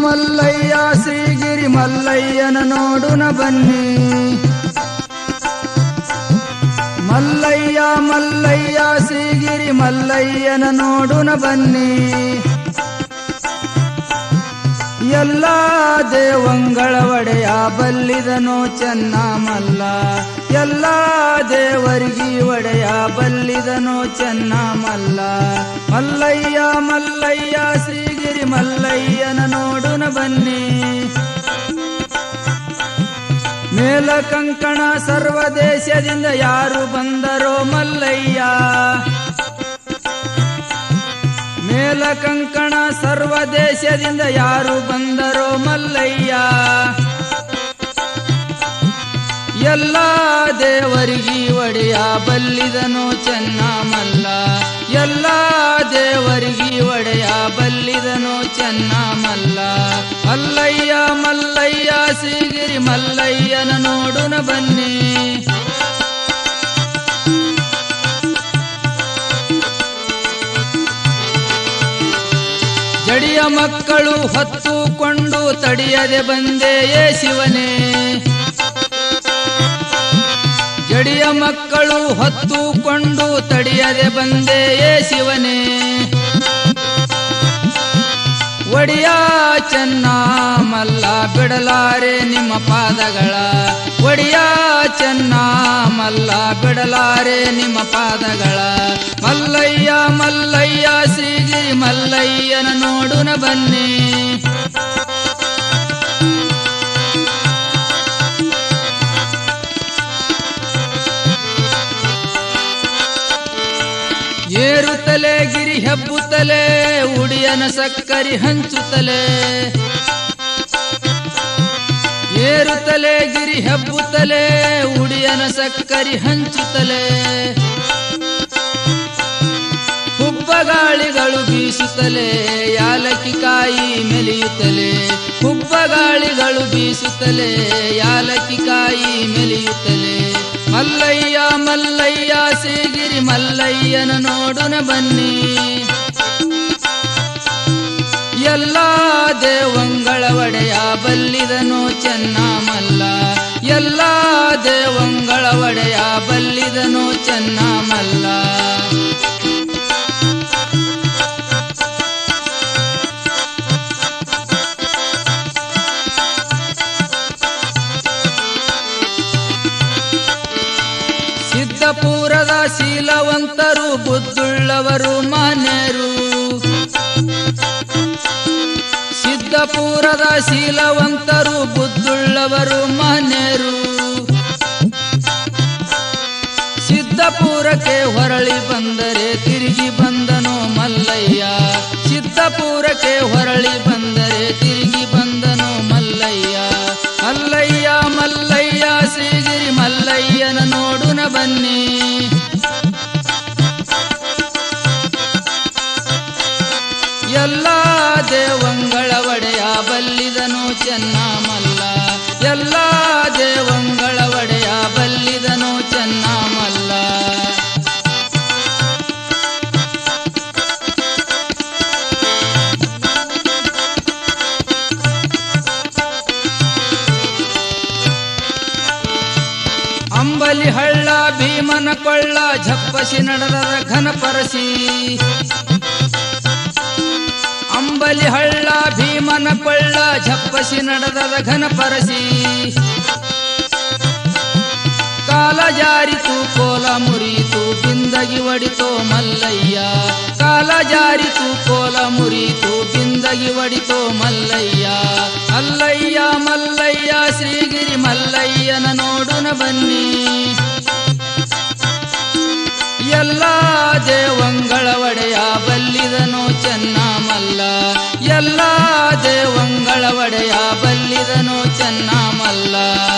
ಮಲ್ಲಯ್ಯ ಶ್ರೀಗಿರಿ ಮಲ್ಲಯ್ಯನ ನೋಡುನ ಬನ್ನಿ ಮಲ್ಲಯ್ಯ ಮಲ್ಲಯ್ಯ ಶ್ರೀಗಿರಿ ಮಲ್ಲಯ್ಯನ ನೋಡುನ ಬನ್ನಿ ಎಲ್ಲ ದೇವಂಗಳ ಒಡೆಯ ಬಲ್ಲಿದನು ಚೆನ್ನ ಮಲ್ಲ ಎಲ್ಲ ದೇವರಿಗೆ ಒಡೆಯ ಬಲ್ಲಿದನು ಚೆನ್ನ ಮಲ್ಲ ಮಲ್ಲಯ್ಯ ಮಲ್ಲಯ್ಯ ಶ್ರೀಗಿರಿ ಮಲ್ಲಯ್ಯನ ನೋಡುನ ಬನ್ನಿ ಮೇಲ ಕಂಕಣ ಸರ್ವ ದೇಶದಿಂದ ಯಾರು ಬಂದರೋ ಮಲ್ಲಯ್ಯ ಮೇಲ ಕಂಕಣ ಸರ್ವ ದೇಶದಿಂದ ಯಾರು ಬಂದರೋ ಮಲ್ಲಯ್ಯ ಎಲ್ಲ ದೇವರಿಗೆ ಒಡೆಯ ಬಲ್ಲಿದನು ಚೆನ್ನ ಮಲ್ಲ ಎಲ್ಲ ದೇವರಿಗೆ ಒಡೆಯ ಬಲ್ಲಿದನು ಚೆನ್ನ ಮಲ್ಲ ಮಲ್ಲಯ್ಯ ಮಲ್ಲಯ್ಯ ಶ್ರೀಗಿರಿ ಮಲ್ಲಯ್ಯನ ನೋಡುನ ಬನ್ನಿ ಜಡಿಯ ಮಕ್ಕಳು ಹೊತ್ತುಕೊಂಡು ತಡಿಯದೆ ಬಂದೆ ಏ ಶಿವನೇ ಜಡಿಯ ಮಕ್ಕಳು ಹೊತ್ತುಕೊಂಡು ತಡಿಯದೆ ಬಂದೆ ಏ ಶಿವನೇ ಒಡಿಯ ಚೆನ್ನ ಮಲ್ಲ ಬಿಡಲಾರೆ ನಿಮ್ಮ ಪಾದಗಳ ಒಡಿಯ ಚೆನ್ನ ಮಲ್ಲ ಬಿಡಲಾರೆ ನಿಮ್ಮ ಪಾದಗಳ ಮಲ್ಲಯ್ಯ ಮಲ್ಲಯ್ಯ ಶ್ರೀಗಿರಿ ಮಲ್ಲಯ್ಯನ ನೋಡುನ ಬನ್ನಿ ಏರುತ್ತಲೇ ಗಿರಿ ಹೆಬ್ಬುತ್ತಲೇ ಉಡಿಯನ ಸಕ್ಕರಿ ಹಂಚುತ್ತಲೇ ಏರುತ್ತಲೇ ಗಿರಿ ಹೆಬ್ಬುತ್ತಲೇ ಉಡಿಯನ ಸಕ್ಕರಿ ಹಂಚುತ್ತಲೇ ಹುಬ್ಬಗಾಳಿಗಳು ಬೀಸುತ್ತಲೇ ಯಾಲಕ್ಕಿ ಕಾಯಿ ಮೆಲಿಯುತ್ತಲೇ ಹುಬ್ಬಗಾಳಿಗಳು ಬೀಸುತ್ತಲೇ ಯಾಲಕ್ಕಿ ಕಾಯಿ ಮೆಲಿಯುತ್ತಲೇ ಮಲ್ಲಯ್ಯ ಮಲ್ಲಯ್ಯ ಶ್ರೀಗಿರಿ ಮಲ್ಲಯ್ಯನ ನೋಡುನ ಬನ್ನಿ ಎಲ್ಲ ದೇವಂಗಳ ಒಡೆಯ ಬಲ್ಲಿದನು ಚೆನ್ನ ಮಲ್ಲ ಎಲ್ಲ ದೇವಂಗಳ ಒಡೆಯ ಬಲ್ಲಿದನು ಚೆನ್ನ ಮಲ್ಲ ಸಿದ್ಧಪುರದ ಶೀಲವಂತರು ಬುದ್ಧುಳ್ಳವರು ಮಾನ್ಯರು ಸಿದ್ಧಪುರದ ಶೀಲವಂತರು ಬುದ್ಧುಳ್ಳವರು ಮಾನ್ಯರು ಸಿದ್ಧಪುರಕ್ಕೆ ಹೊರಳಿ ಬಂದರೆ ತಿರುಗಿ ಬಂದನು ಮಲ್ಲಯ್ಯ ಸಿದ್ಧಪುರಕ್ಕೆ ಹೊರಳಿ ಬಂದರೆ ತಿರುಗಿ ಬಂದನು ಮಲ್ಲಯ್ಯ ಮಲ್ಲಯ್ಯ ಮಲ್ಲಯ್ಯ ಶ್ರೀಗಿರಿ ಮಲ್ಲಯ್ಯನ ನೋಡುನ ಬನ್ನಿ ಎಲ್ಲ ದೇವಂಗಳ ಒಡೆಯ ಬಲ್ಲಿದನು ಚೆನ್ನ ಮಲ್ಲ ಎಲ್ಲ ದೇವಂಗಳ ಒಡೆಯ ಬಲ್ಲಿದನು ಚೆನ್ನ ಮಲ್ಲ ಅಂಬಲಿ ಹಳ್ಳ ಭೀಮನ ಕೊಳ್ಳ ಝಪ್ಪಸಿ ನಡೆದ ಘನಪರಸಿ ಅಂಬಲಿ ಹಳ್ಳ ಭೀಮನ ಕೊಳ್ಳ ಝಪ್ಪಸಿ ನಡೆದ ಘನಪರಸಿ ಕಾಲ ಜಾರಿತು ಕೋಲ ಮುರಿತು ಬಿಂದಗಿ ಒಡಿತೋ ಮಲ್ಲಯ್ಯ ಕಾಲ ಜಾರಿತು ಕೋಲ ಮುರಿತು ಬಿಂದಗಿ ಒಡಿತೋ ಮಲ್ಲಯ್ಯ ಮಲ್ಲಯ್ಯ ಮಲ್ಲಯ್ಯ ಶ್ರೀಗಿರಿ ಮಲ್ಲಯ್ಯನ ನೋಡುನ ಬನ್ನಿ ಎಲ್ಲ ದೇವಂಗಳ ಒಡೆಯ ಬಲ್ಲಿದನು ಚೆನ್ನ ಮಲ್ಲ ಎಲ್ಲ ದೇವಂಗಳ ಒಡೆಯ ಬಲ್ಲಿದನು ಚೆನ್ನ ಮಲ್ಲ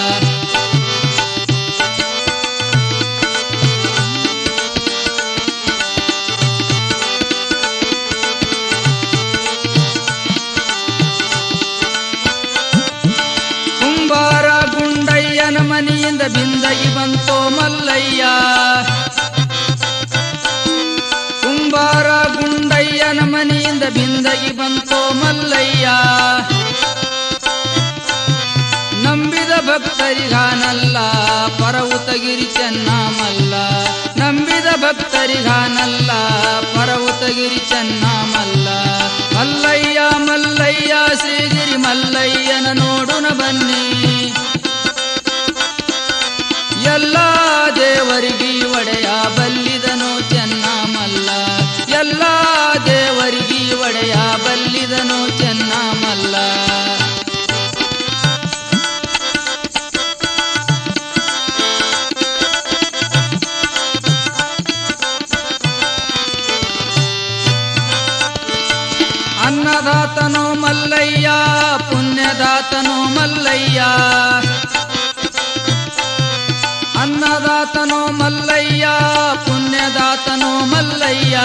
ಕುಂಬಾರ ಗುಂಡಯ್ಯನ ಮನೆಯಿಂದ ಬಿಂದಗಿ ಬಂತೋ ಮಲ್ಲಯ್ಯ ಕುಂಬಾರ ಗುಂಡಯ್ಯನ ಮನೆಯಿಂದ ಬಿಂದಗಿ ಬಂತೋ ಮಲ್ಲಯ್ಯ ಭಕ್ತರಿಗಾನಲ್ಲ ಪರವುತಗಿರಿ ಚೆನ್ನಮಲ್ಲ ನಂಬಿದ ಭಕ್ತರಿಗಾನಲ್ಲ ಪರವುತಗಿರಿ ಚೆನ್ನಮಲ್ಲ ಮಲ್ಲಯ್ಯ ಮಲ್ಲಯ್ಯ ಶ್ರೀಗಿರಿ ಮಲ್ಲಯ್ಯನ ನೋಡುನ ಬನ್ನಿ ಎಲ್ಲ ದೇವರಿಗೆ ಒಡೆಯ ಬಲ್ಲಿದನು ಚೆನ್ನಮಲ್ಲ ಎಲ್ಲ ದೇವರಿಗೆ ಒಡೆಯ ಬಲ್ಲಿದನು ಚೆನ್ನಮಲ್ಲ ಅನ್ನದಾತನು ಮಲ್ಲಯ್ಯ ಪುಣ್ಯದಾತನು ಮಲ್ಲಯ್ಯ ಅನ್ನದಾತನು ಮಲ್ಲಯ್ಯ ಪುಣ್ಯದಾತನು ಮಲ್ಲಯ್ಯ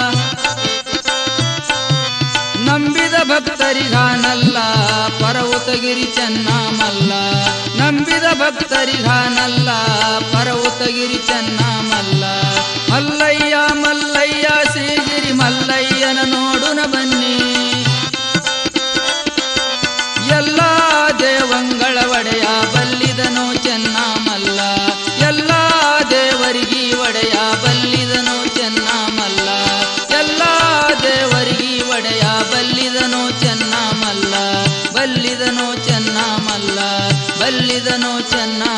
ನಂಬಿದ ಭಕ್ತರಿಗಾನಲ್ಲ ಪರವುತಗಿರಿ ಚೆನ್ನಮಲ್ಲ ನಂಬಿದ ಭಕ್ತರಿಗಾನಲ್ಲ ಪರವುತಗಿರಿ ಚೆನ್ನಮಲ್ಲ ಮಲ್ಲಯ್ಯ ಮಲ್ಲಯ್ಯ ಶ್ರೀಗಿರಿ ಮಲ್ಲಯ್ಯನ ನೋಡುನ ಬನ್ನಿ ಎಲ್ಲ ದೇವಂಗಳ ಒಡೆಯ ಬಲ್ಲಿದನು ಚೆನ್ನಮಲ್ಲ ಎಲ್ಲ ದೇವರಿಗೆ ಒಡೆಯ ಬಲ್ಲಿದನು ಚೆನ್ನಮಲ್ಲ ಎಲ್ಲ ದೇವರಿಗೆ ಒಡೆಯ ಬಲ್ಲಿದನು ಚೆನ್ನಮಲ್ಲ ಬಲ್ಲಿದನು ಚೆನ್ನಮಲ್ಲ ಬಲ್ಲಿದನು ಚೆನ್ನ